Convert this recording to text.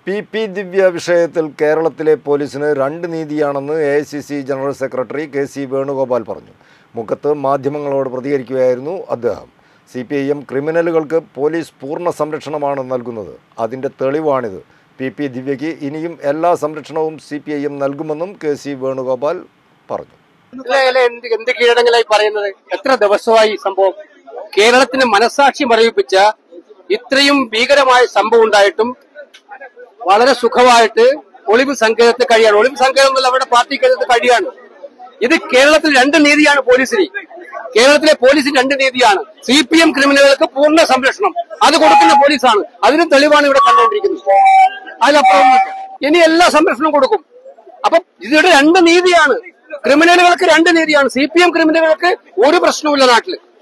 P P ദിവ്യ വിഷയത്തിൽ കേരളത്തിലെ പോലീസിന് രണ്ട് നീതിയാണെന്ന് A I C C general secretary K C Venugopal പറഞ്ഞു മുഖത്ത് മാധ്യമങ്ങളോട് പ്രതികരിക്കുകയായിരുന്നു അദ്ദേഹം സി പി ഐ എം ക്രിമിനലുകൾക്ക് പോലീസ് പൂർണ്ണ സംരക്ഷണമാണ് നൽകുന്നത് അതിൻ്റെ തെളിവാണിത് പി പി ദിവ്യയ്ക്ക് ഇനിയും എല്ലാ സംരക്ഷണവും സി പി ഐ എം നൽകുമെന്നും കെ സി വേണുഗോപാൽ പറഞ്ഞു ഇല്ല, ഇല്ല, എന്ത് എന്ത് കീഴടങ്ങലായി പറയുന്നത് എത്ര ദിവസമായി ഈ സംഭവം കേരളത്തിന് മനസാക്ഷി മരവിപ്പിച്ച ഇത്രയും ഭീകരമായ സംഭവം ഉണ്ടായിട്ടും വളരെ സുഖമായിട്ട് ഒളിവ് സങ്കേതത്തിൽ കഴിയാണ് ഒളിവ് സങ്കേതം എന്നല്ല അവരുടെ പാർട്ടിക്കകത്ത് കഴിയാണ് ഇത് കേരളത്തിൽ രണ്ട് നീതിയാണ് പോലീസിന് കേരളത്തിലെ പോലീസിന് രണ്ട് നീതിയാണ് സി പി എം ക്രിമിനലുകൾക്ക് പൂർണ്ണ സംരക്ഷണം അത് കൊടുക്കുന്ന പോലീസാണ് അതിനും തെളിവാണ് ഇവിടെ കണ്ടുകൊണ്ടിരിക്കുന്നത് അതിലപ്പുറം ഇനി എല്ലാ സംരക്ഷണവും കൊടുക്കും അപ്പൊ ഇതിയുടെ രണ്ട് നീതിയാണ് ക്രിമിനലുകൾക്ക് രണ്ട് നീതിയാണ് സി പി എം ക്രിമിനലുകൾക്ക് ഒരു പ്രശ്നവുമില്ല നാട്ടില്